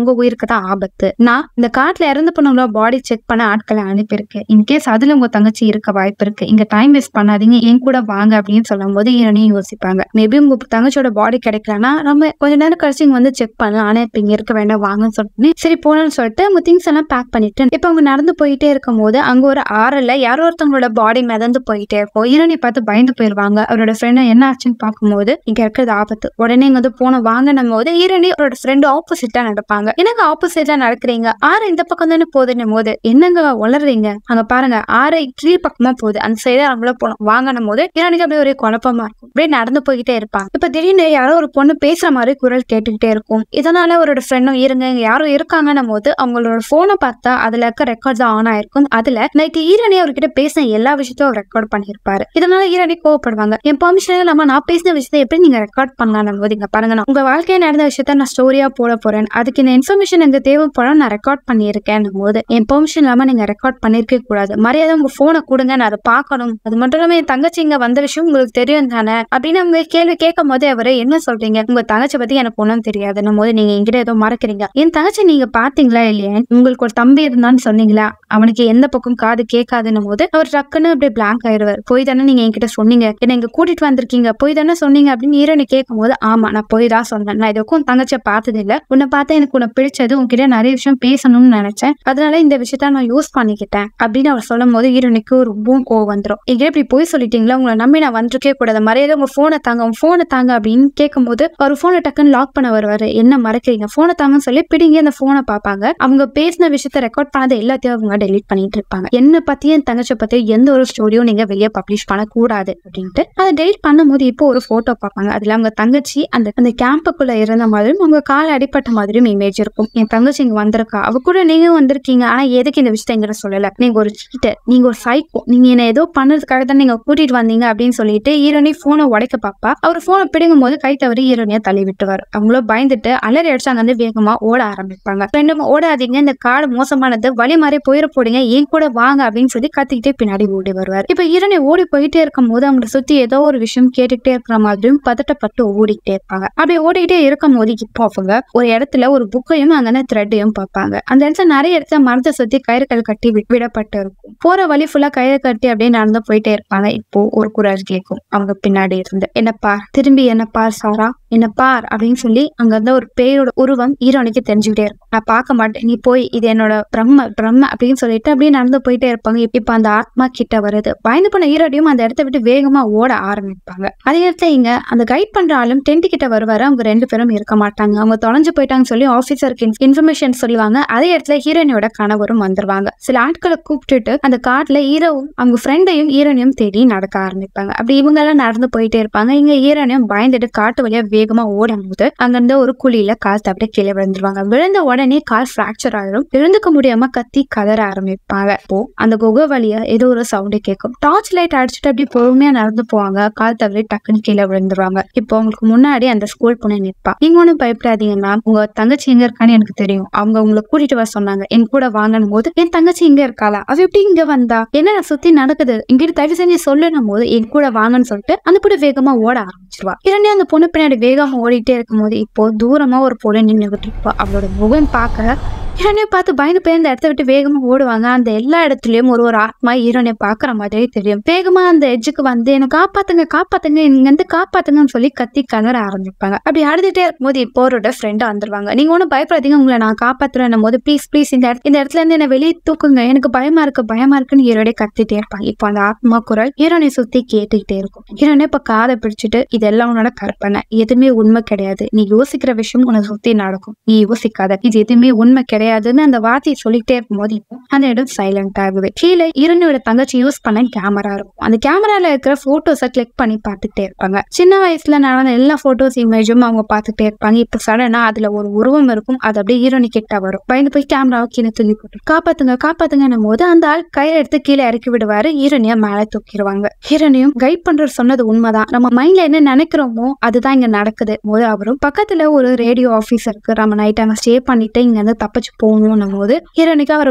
உயிருக்கு தான் ஆபத்து நான் இந்த காட்டுல இறந்து போனவங்களோட பாடி செக் பண்ண ஆட்களை அனுப்பியிருக்கேன் இன்கேஸ் அதுல உங்க தங்கச்சி இருக்க வாய்ப்பு இருக்கு இங்க டைம் வேஸ்ட் பண்ணாதீங்க என் கூட வாங்க அப்படின்னு சொல்லும் போது ஈரணியும் யோசிப்பாங்க மேபி உங்க தங்கச்சியோட பாடி கிடைக்கலன்னா நம்ம கொஞ்ச நேரம் கழிச்சு இங்க வந்து செக் பண்ணலாம் ஆனா இப்ப இங்க இருக்க வேண்டாம் வாங்கன்னு சொல்லிட்டு சரி போனேன்னு சொல்லிட்டு அவங்க திங்ஸ் எல்லாம் பேக் பண்ணிட்டு இப்ப அவங்க நடந்து போயிட்டே இருக்கும் போது அங்க ஒரு ஆறுல யாரோ ஒருத்தவங்களோட பாடி மிதந்து போயிட்டே இருக்கும் ஈரணி பார்த்து பயந்து போயிருவாங்க அவரோட ஃப்ரெண்ட் என்ன ஆச்சுன்னு பார்க்கும்போது இங்க இருக்கிறது ஆபத்து உடனே இங்க வந்து போன வாங்கினும் போது ஈரணி அவரோட ஃப்ரெண்டு ஆப்போசிட்டா நடப்பாங்க எனக்கு ஆப்போசிட்டா நடக்கிறீங்க ஆறு இந்த பக்கம் தானே போகுதுன்னும் போது என்னங்க வளர்றீங்க அங்க பாருங்க ஆறு கீழ் பக்கமா போகுது அந்த சைடா அவங்கள போனோம் வாங்கணும் போது ஈரணிக்கு அப்படியே ஒரே குழப்பமா இருக்கும் அப்படியே நடந்து போய்கிட்டே இருப்பாங்க இப்ப திடீர்னு யாரோ ஒரு பொண்ணு பேசுற மாதிரி குரல் கேட்டுக்கிட்டே இருக்கும் இதனால அவரோட ஃப்ரெண்டும் இருங்க இங்க யாரோ இருக்காங்கன்னும் போது அவங்களோட போனை பார்த்தா அதுல இருக்க ரெக்கார்ட்ஸ் ஆன் ஆயிருக்கும் அதுல நைட்டு ஈரணி அவர்கிட்ட பேசின எல்லா விஷயத்தையும் அவர் ரெக்கார்ட் பண்ணியிருப்பாரு இதனால ஈரணி கோவப்படுவாங்க என் பெர்மிஷன் இல்லாம நான் பேசின விஷயத்தை எப்படி நீங்க ரெக்கார்ட் பண்ணலாம் போது இங்க பாருங்க நான் உங்க வாழ்க்கையில நடந்த விஷயத்த நான் ஸ்டோரியா போட போறேன் அதுக்கு இந்த இன்ஃபர்மேஷன் எனக்கு தேவைப்படும் நான் ரெக்கார்ட் பண்ணியிருக்கேன் போது என் பெர்மிஷன் இல்லாம நீங்க ரெக்கார்ட் பண்ணிருக்க கூடாது மரியாதை உங்க போனை கொடுங்க நான் அதை பார்க்கணும் அது மட்டும் இல்லாம என் தங்கச்சி இங்க வந்த விஷயம் உங்களுக்கு தெரியும் தானே அப்படின்னு அவங்க கேள்வி கேட்கும் போது அவரு என்ன சொல்றீங்க உங்க தங்கச்சி பத்தி எனக்கு ஒன்றும் தெரியாதுன்னும் போது நீங்க என்கிட்ட ஏதோ மறக்கிறீங்க என் தங்கச்சி நீங்க பாத்தீங்களா இல்லையா உங்களுக்கு ஒரு தம்பி இருந்தான்னு சொன்னீங்களா அவனுக்கு எந்த பக்கம் காது கேட்காதுன்னும் போது அவர் டக்குன்னு அப்படியே பிளாங்க் ஆயிடுவார் போய் தானே நீங்க என்கிட்ட சொன்னீங்க என்ன இங்க கூட்டிட்டு வந்திருக்கீங்க போய் தானே சொன்னீங்க அப்படின்னு ஈரனு கேட்கும் போது ஆமா நான் போய் தான் சொன்னேன் நான் இதுக்கும் தங்கச்சியை பார்த்தது இல்ல உன்னை பார்த்தா எனக்கு உன்னை பிடிச்சது உன்கிட்ட நிறைய விஷயம் பேசணும்னு நினைச்சேன் அதனால இந்த விஷயத்த நான் யூஸ் பண்ணிக்கிட்டேன் அப்படின்னு அவர் சொல்லும் போது ஈரனுக்கு ரொம்பவும் கோவம் வந்துடும் எங்க இப்படி போய் சொல்லிட்டீங்களா உங்களை நம்பி நான் வந்திருக்கே கூடாது மறையாத உங்க போனை தாங்க உங்க போனை தாங்க அப்படின்னு கேட்கும்போது அவர் போனை டக்குன்னு லாக் பண்ண வருவாரு என்ன மறக்கிறீங்க போனை தாங்கன்னு சொல்லி பிடிங்கி அந்த போனை பார்ப்பாங்க அவங்க பேசின விஷயத்த ரெக்கார்ட் பண்ணது எல்லாத்தையும் அவங்க டெலீட் பண்ணிட்டு இருப்பாங்க என்ன பத்தியும் என் தங்கச்சி பத்தியும் எந்த ஒரு ஸ்டோரியும் நீங்க வெளியே பப்ளிஷ் பண்ணக்கூடாது அப்படின்ட்டு அதை டெலிட் பண்ணும்போது இப்போ ஒரு போட்டோ பார்ப்பாங்க அதுல அவங்க தங்கச்சி அந்த அந்த கேம்புக்குள்ள இருந்த மாதிரியும் அவங்க கால் அடிப்பட்ட மாதிரியும் இமேஜ் இருக்கும் என் தங்கச்சி இங்க வந்திருக்கா அவ கூட நீங்க வந்திருக்கீங்க ஆனா எதுக்கு இந்த விஷயத்த எங்கிட்ட சொல்லல நீங்க ஒரு சீட்டர் நீங்க ஒரு சைக்கோ நீங்க என்ன ஏதோ பண்ணதுக்காக தான் நீங்க கூட்டிட்டு வந்தீங்க அப்படின்னு சொல்லிட்டு ஈரணி போனை உடைக்க பாப்பா அவர் போனை பிடிங்கும் போது கை தவறி ஈரணியா தள்ளி விட்டுவார் அவங்கள பயந்துட்டு அலறி அடிச்சு அங்க வந்து வேகமா ஓட ஆரம்பிப்பாங்க ரெண்டும் ஓடாதீங்க இந்த காடு மோசமானது வழி மாறி போயிட போடுங்க என் கூட வாங்க அப்படின்னு சொல்லி கத்திக்கிட்டே பின்னாடி ஓடி வருவார் இப்ப ஈரணி ஓடி போயிட்டே இருக்கும் போது அவங்களை சுத்தி ஏதோ ஒரு விஷயம் கேட்டுக்கிட்டே இருக்கிற மாதிரியும் பதட்டப்பட்டு ஓடிக்கிட்டே இருப்பாங்க அப்படி ஓடிக்கிட்டே இருக்கும் போது இப்போ அவங்க ஒரு இடத்துல ஒரு புக்கையும் அங்கே த்ரெட்டையும் பார்ப்பாங்க அந்த இடத்துல நிறைய இடத்துல மரத்தை சுத்தி கயிறுகள் கட்டி வி- விடப்பட்டு இருக்கும் போற வழி ஃபுல்லா கயிறு கட்டி அப்படியே நடந்து போயிட்டே இருப்பாங்க இப்போ ஒரு குரல் கேட்கும் அவங்க பின்னாடி இருந்து என்ன பார் திரும்பி என்ன பார் சாரா என்ன பார் அப்படின்னு சொல்லி அங்க இருந்த ஒரு பேயோட உருவம் ஈரோனுக்கு தெரிஞ்சுக்கிட்டே இருக்கும் நான் பார்க்க மாட்டேன் நீ போய் இது என்னோட பிரம்ம பிரம்ம அப்படின்னு சொல்லிட்டு அப்படியே நடந்து போயிட்டே இருப்பாங்க இப்ப- இப்ப அந்த ஆத்மா கிட்ட வருது பயந்து போன ஈரோடையும் அந்த இடத்த விட்டு வேகமா ஓட ஆரம்பிப்பாங்க அதே இடத்துல இங்க அந்த கைட் பண்ற ஆளும் டென்ட் கிட்ட வருவாரு அவங்க ரெண்டு பேரும் இருக்க மாட்டாங்க அவங்க தொலைஞ்சு போயிட்டாங்கன்னு சொல்லி ஆபீசருக்கு இன்ஃபர்மேஷன் சொல்லுவாங்க அதே இடத்துல ஹீரோனியோட கணவரும் வந்துருவாங்க சில ஆட்களை கூப்பிட்டுட்டு அந்த காட்டுல ஹீரோவும் அவங்க ஃப்ரெண்டையும் ஈரனையும் தேடி நடக்க ஆரம்பிப்பாங்க அப்படி இவங்க எல்லாம் நடந்து போயிட்டே இருப்பாங்க இங்க ஈரனையும் பயந்துட்டு காட்டு வழியா வேகமா ஓடும் போது அங்க இருந்த ஒரு குழியில கால் தப்பிட்டு கீழே விழுந்துருவாங்க விழுந்த உடனே கால் ஃபிராக்சர் ஆயிடும் எழுந்துக்க முடியாம கத்தி கதற ஆரம்பிப்பாங்க அப்போ அந்த குகை வழியா ஏதோ ஒரு சவுண்டு கேட்கும் டார்ச் லைட் அடிச்சுட்டு அப்படி பொறுமையா நடந்து போவாங்க கால் தவறி டக்குன்னு கீழே விழுந்துருவாங்க இப்போ உங்களுக்கு முன்னாடி அந்த ஸ்கூல் பொண்ணு நிற்பா நீங்க ஒன்றும் பயப்படாதீங்க மேம் உங்க தங்கச்சி எங்க இருக்கான்னு எனக்கு தெரியும் அவங்க உங்களை கூட்டிட்டு வர சொன்னாங்க என் கூட வாங்கணும் போது என் தங்கச்சி இங்க இருக்காளா அவ எப்படி இங்க வந்தா என்ன சுத்தி நடக்குது இங்கிட்டு தயவு செஞ்சு சொல்லணும் போது என் கூட வாங்கன்னு சொல்லிட்டு அந்த பொண்ணு வேகமா ஓட ஆரம்பிச்சிருவா இரண்டே அந்த பொண்ணு பின்னாடி வேகமா ஓடிட்டே இருக்கும்போது இப்போ தூரமா ஒரு பொண்ணு நின்றுகிட்டு இருப்பா அவளோட முகம் பார்க்க இரண்டையும் பார்த்து பயந்து போய் அந்த இடத்த விட்டு வேகமா ஓடுவாங்க அந்த எல்லா இடத்துலயும் ஒரு ஒரு ஆத்மா ஈரனை பாக்குற மாதிரியே தெரியும் வேகமா அந்த எட்ஜுக்கு வந்து என்ன காப்பாத்துங்க காப்பாத்துங்க நீங்க வந்து காப்பாத்துங்கன்னு சொல்லி கத்தி கணர ஆரம்பிப்பாங்க அப்படி அழுதுட்டே இருக்கும்போது இப்போ அவரோட ஃப்ரெண்ட் வந்துருவாங்க நீங்க ஒன்றும் பயப்படாதீங்க உங்களை நான் காப்பாத்துறேன் போது ப்ளீஸ் ப்ளீஸ் இந்த இடத்து- இந்த இடத்துல இருந்து என்ன வெளியே தூக்குங்க எனக்கு பயமா இருக்கு பயமா இருக்குன்னு ஈரோட கத்திட்டே இருப்பாங்க இப்போ அந்த ஆத்மா குரல் ஈரனை சுத்தி கேட்டுக்கிட்டே இருக்கும் ஈரனை இப்ப காதை பிடிச்சிட்டு இதெல்லாம் உன்னோட கற்பனை எதுவுமே உண்மை கிடையாது நீ யோசிக்கிற விஷயம் உன்னை சுத்தி நடக்கும் நீ யோசிக்காத இது எதுவுமே உண்மை கிடையாதுன்னு அந்த வார்த்தையை சொல்லிட்டே இருக்கும்போது இப்போ அந்த இடம் சைலண்ட் ஆகுது கீழே இரண்டோட தங்கச்சி யூஸ் பண்ண கேமரா இருக்கும் அந்த கேமரால இருக்கிற போட்டோஸை கிளிக் பண்ணி பார்த்துட்டே இருப்பாங்க சின்ன வயசுல நடந்த எல்லா போட்டோஸ் இமேஜும் அவங்க பார்த்துட்டே இருப்பாங்க இப்போ சடனா அதுல ஒரு உருவம் இருக்கும் அது அப்படியே ஹீரோனி கிட்ட வரும் பயந்து போய் கேமராவை கீழே தூக்கி போட்டு காப்பாத்துங்க காப்பாத்துங்கன்னும் போது அந்த ஆள் கையில எடுத்து கீழே இறக்கி விடுவாரு ஹீரோனியா மேல தூக்கிடுவாங்க ஹீரோனியும் கைட் பண்றது சொன்னது உண்மைதான் நம்ம மைண்ட்ல என்ன நினைக்கிறோமோ அதுதான் இங்க நடக்குது போது அவரும் பக்கத்துல ஒரு ரேடியோ ஆபீஸ் இருக்கு நம்ம நைட் அங்க ஸ்டே பண்ணிட்டு இங்க இருந்து தப்பிச்சு போகணும் போது ஹீரோனிக்கு அவர் மேல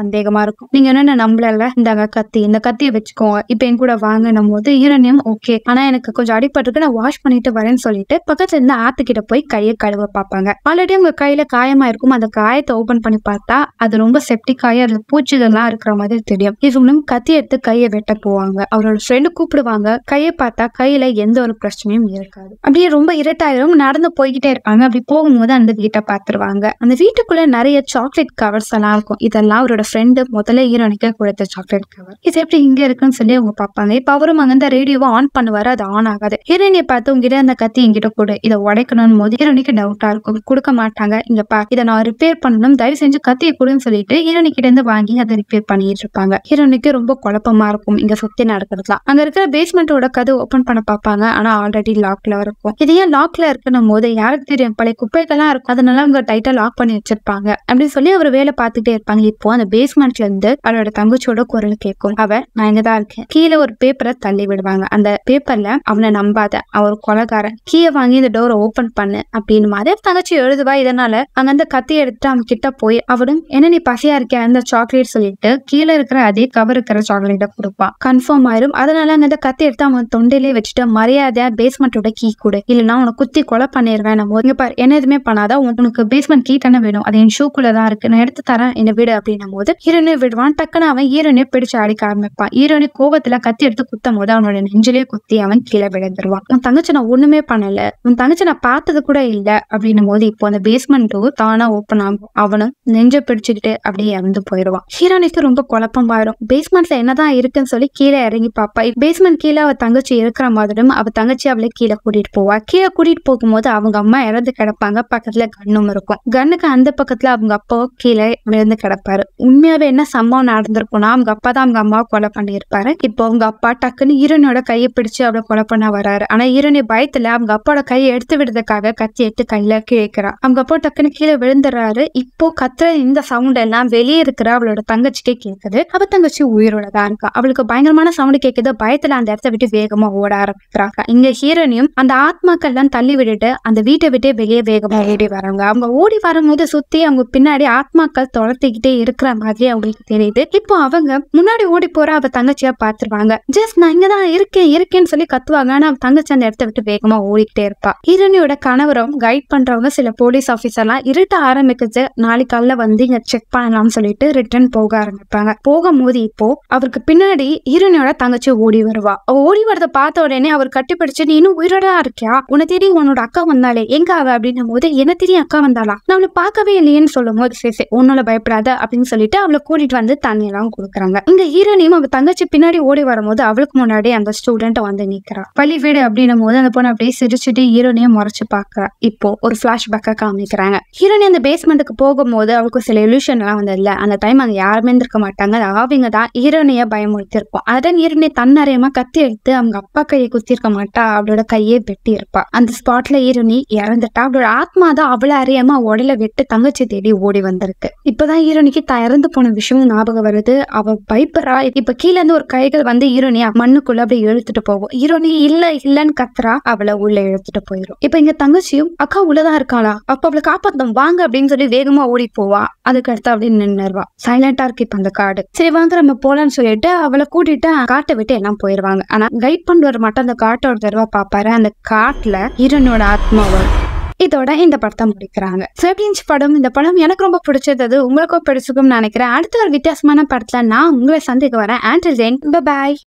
சந்தேகமா இருக்கும் நீங்க என்ன நம்பல இந்தாங்க கத்தி இந்த கத்தியை வச்சுக்கோங்க இப்ப என் கூட வாங்கணும் போது ஈரணியம் ஓகே ஆனா எனக்கு கொஞ்சம் அடிபட்டிருக்கு நான் வாஷ் பண்ணிட்டு வரேன்னு சொல்லிட்டு பக்கத்துல இருந்து ஆத்துக்கிட்ட போய் கையை கழுவ பார்ப்பாங்க ஆல்ரெடி உங்க கையில காயமா இருக்கும் அந்த காயத்தை ஓபன் பண்ணி பார்த்தா அது ரொம்ப செப்டிக்காயி அதுல பூச்சிகள்லாம் இருக்கிற மாதிரி தெரியும் இவங்களும் கத்தி எடுத்து கையை வெட்ட போவாங்க அவரோட ஃப்ரெண்டு கூப்பிடுவாங்க கையை பார்த்தா கையில எந்த ஒரு பிரச்சனையும் இருக்காது அப்படியே ரொம்ப இருட்டாயிரும் நடந்து போய்கிட்டே இருப்பாங்க அப்படி போகும்போது அந்த வீட்டை பார்த்துருவாங்க அந்த வீட்டுக்குள்ள நிறைய சாக்லேட் கவர்ஸ் எல்லாம் இருக்கும் இதெல்லாம் அவரோட ஃப்ரெண்டு முதல்ல ஹீரோனிக்கு கொடுத்த சாக்லேட் கவர் இது எப்படி இங்க இருக்குன்னு சொல்லி அவங்க பார்ப்பாங்க இப்ப அவரும் அங்க இந்த ரேடியோவை ஆன் பண்ணுவாரு அது ஆன் ஆகாது ஹீரோனியை பார்த்து உங்ககிட்ட அந்த கத்தி என்கிட்ட கொடு இதை உடைக்கணும் போது ஹீரோனிக்கு டவுட்டா இருக்கும் கொடுக்க மாட்டாங்க இங்க பா இதை நான் ரிப்பேர் பண்ணணும் தயவு செஞ்சு கத்தியை கொடுன்னு சொல்லிட்டு ஹீரோனி கிட்ட இருந்து வாங்கி அதை ரிப்பேர் பண்ணிட்டு இருப்பாங்க ஹீரோனிக்கு ரொம்ப குழப்பமா இருக்கும் இங்க சுத்தி நடக்கிறதுலாம் அங்க இருக்கிற பேஸ்மெண்டோட கதவு ஓபன் பண்ண பார்ப்பாங்க ஆனா ஆல்ரெடி லாக்ல இருக்கும் இது ஏன் லாக்ல இருக்கணும் போது யாருக்கு தெரியும் பழைய குப்பைகள்லாம் இருக்கும் அதனால அவங்க டைட்டா லாக் பண்ணி வச்சிருப்பாங்க அப்படின்னு சொல்லி அவர் வேலை பார்த்துட்டே இருப்பாங்க இப்போ அந்த பேஸ்மெண்ட்ல இருந்து அவரோட தங்கச்சியோட குரல் கேட்கும் அவ நான் இங்கதான் இருக்கேன் கீழே ஒரு பேப்பரை தள்ளி விடுவாங்க அந்த பேப்பர்ல அவனை நம்பாத அவர் கொலகாரன் கீழே வாங்கி இந்த டோரை ஓபன் பண்ணு அப்படின்னு மாதிரி தங்கச்சி எழுதுவா இதனால அங்க அந்த கத்தி எடுத்து அவன் கிட்ட போய் அவனும் என்ன நீ பசியா இருக்க அந்த சாக்லேட் சொல்லிட்டு கீழே இருக்கிற அதே கவர் இருக்கிற சாக்லேட்டை கொடுப்பான் கன்ஃபார்ம் ஆயிரும் அதனால அங்க அந்த கத்தி எடுத்து அவன் தொண்டையிலே வச்சுட்டு மரியாதையா பேஸ்மெண்ட்டோட கீ கொடு இல்லைன்னா உனக்கு குத்தி கொலை பண்ணிடுவேன் நம்ம இங்க பாரு என்ன எதுவுமே பண்ணாத உனக்கு பேஸ்மெண்ட் கீ தானே வேணும் அது என் ஷூக்குள்ள தான் இருக்கு நான் எடுத்து தரேன் என்ன விடு அப்படின்னும் போது ஹீரோனே விடுவான் டக்குன்னு அவன் ஹீரோனே பிடிச்சு அடிக்க ஆரம்பிப்பான் ஹீரோனே கோவத்துல கத்தி எடுத்து குத்தும் போது அவனோட நெஞ்சிலே குத்தி அவன் கீழே விழுந்துருவான் உன் தங்கச்சி நான் ஒண்ணுமே பண்ணல உன் தங்கச்சி நான் பார்த்தது கூட இல்ல அப்படின்னும் போது இப்போ அந்த பேஸ்மெண்ட் டோர் தானா ஓப்பன் ஆகும் அவனும் நெஞ்ச பிடிச்சுக்கிட்டு அப்படியே இறந்து போயிடுவான் ஹீரோனிக்கு ரொம்ப குழப்பமாயிரும் பேஸ்மெண்ட்ல என்னதான் இருக்குன்னு சொல்லி கீழே இறங்கி பாப்பா பேஸ்மெண்ட் கீழே அவ தங்கச்சி இருக்கிற மாதிரியும் அவ தங்கச்சி அவளை கீழே கூட்டிட்டு போவா கீழே கூட்டிட்டு போகும்போது அவங்க அம்மா இறந்து கிடப்பாங்க பக்கத்துல கண்ணும் இருக்கும் கண்ணுக்கு அந்த பக்கத்துல அவங்க அப்பா கீழே விழுந்து கிடப்பாரு உண்மையாவே என்ன சம்பவம் நடந்திருக்கும்னா அவங்க அப்பா தான் அவங்க அம்மாவை கொலை பண்ணியிருப்பாரு இப்போ அவங்க அப்பா டக்குன்னு ஈரனோட கையை பிடிச்சு அவளை கொலை பண்ண வராரு ஆனா ஈரணி பயத்துல அவங்க அப்பாவோட கையை எடுத்து விடுறதுக்காக கத்தி எடுத்து கையில கிழக்கிறா அவங்க அப்பா டக்குன்னு கீழே விழுந்துறாரு இப்போ கத்துற இந்த சவுண்ட் எல்லாம் வெளியே இருக்கிற அவளோட தங்கச்சிக்கே கேக்குது அவ தங்கச்சி உயிரோட தான் இருக்கா அவளுக்கு பயங்கரமான சவுண்ட் கேக்குது பயத்துல அந்த இடத்த விட்டு வேகமா ஓட ஆரம்பிக்கிறாங்க இங்க ஹீரோனியும் அந்த ஆத்மாக்கள் எல்லாம் தள்ளி விட்டுட்டு அந்த வீட்டை விட்டே வெளியே வேகமா ஓடி வராங்க அவங்க ஓடி வரும்போது சுத்தி அவங்க பின்னாடி ஆத்மாக்கள் துரத்திக்கிட்டே இருக்கிற மாதிரி அவங்களுக்கு தெரியுது இப்போ அவங்க முன்னாடி ஓடி போற அவ தங்கச்சியா பாத்துருவாங்க ஜஸ்ட் நான் இங்கதான் இருக்கேன் இருக்கேன்னு சொல்லி கத்துவாங்க ஆனா அவ தங்கச்சி அந்த இடத்த விட்டு வேகமா ஓடிக்கிட்டே இருப்பா ஹீரோனியோட கணவரும் கைட் பண்றவங்க சில போலீஸ் ஆபீசர்லாம் இருட்ட ஆரம்பிக்குது நாளைக்கு காலைல வந்து இங்க செக் பண்ணலாம்னு சொல்லிட்டு ரிட்டர்ன் போக ஆரம்பிப்பாங்க போகும்போது இப்போ அவருக்கு பின்னாடி ஹீரோனியோட தங்கச்சி ஓடி வருவா அவ ஓடி வரத பார்த்த உடனே அவர் கட்டிப்பிடிச்சு நீ இன்னும் உயிரோட தான் இருக்கியா உன்னை தேடி உன்னோட அக்கா வந்தாலே எங்க அவ அப்படின்னும் போது என்ன தெரியும் அக்கா வந்தாளா நான் அவளை பார்க்கவே இல்லையேன்னு சொல்லும் போது சரி சரி உன்னால பயப்படாத அப்படின்னு சொல்லிட்டு அவளை கூட்டிட்டு வந்து தண்ணி எல்லாம் கொடுக்குறாங்க இந்த ஹீரோனியும் அவ தங்கச்சி பின்னாடி ஓடி வரும்போது அவளுக்கு முன்னாடி அந்த ஸ்டூடெண்ட் வந்து நிக்கிறா பள்ளி வீடு அப்படின்னும் போது அந்த பொண்ணு அப்படியே சிரிச்சுட்டு ஹீரோனியை முறைச்சு பாக்குறா இப்போ ஒரு பிளாஷ்பேக்கை காமிக்கிறாங்க ஹீரோனி அந்த பேஸ்மெண்ட்டுக்கு போகும்போது அவளுக்கு சில illusion எல்லாம் வந்ததுல அந்த டைம் அங்க யாருமே இருந்திருக்க மாட்டாங்க அது அவங்க தான் ஹீரோனிய பயமுறுத்தி இருப்போம் அதான் ஹீரோனி தன்னறியமா கத்தி எடுத்து அவங்க அப்பா கையை குத்திருக்க மாட்டா அவளோட கையை வெட்டி இருப்பா அந்த ஸ்பாட்ல ஹீரோனி இறந்துட்டா அவளோட ஆத்மா தான் அவளை அறியாம உடல விட்டு தங்கச்சி தேடி ஓடி வந்திருக்கு இப்பதான் ஹீரோனிக்கு தான் இறந்து போன விஷயம் ஞாபகம் வருது அவ பயப்படுறா இப்ப கீழ இருந்து ஒரு கைகள் வந்து ஹீரோனிய மண்ணுக்குள்ள அப்படியே இழுத்துட்டு போகும் ஹீரோனி இல்ல இல்லன்னு கத்துறா அவளை உள்ள இழுத்துட்டு போயிடும் இப்ப இங்க தங்கச்சியும் அக்கா உள்ளதான் இருக்காளா அப்ப அவளை காப்பாத்தம் வாங்க அப்படின்னு சொல்லி வேகமா ஓடி போவா அதுக்கு அடுத்து அப்படியே நின்னுருவா சைலண்டா இருக்கு இப்ப அந்த காடு சரி வாங்க நம்ம போலான்னு சொல்லிட்டு அவளை கூட்டிட்டு காட்டை விட்டு எல்லாம் போயிருவாங்க ஆனா கைட் பண்ணுவார் மட்டும் அந்த காட்டை ஒரு தடவை பாப்பாரு அந்த காட்டுல ஹீரோனோட ஆத்மா வரும் இதோட இந்த படத்தை முடிக்கிறாங்க செபிலின்ஸ் படம் இந்த படம் எனக்கு ரொம்ப பிடிச்சது அது உங்களுக்கும் பிடிச்சிருக்கும்னு நினைக்கிறேன் அடுத்த ஒரு வித்தியாசமான படத்துல நான் உங்களை சந்திக்க வரேன் ஆண்டர் ஜெயின் பாய்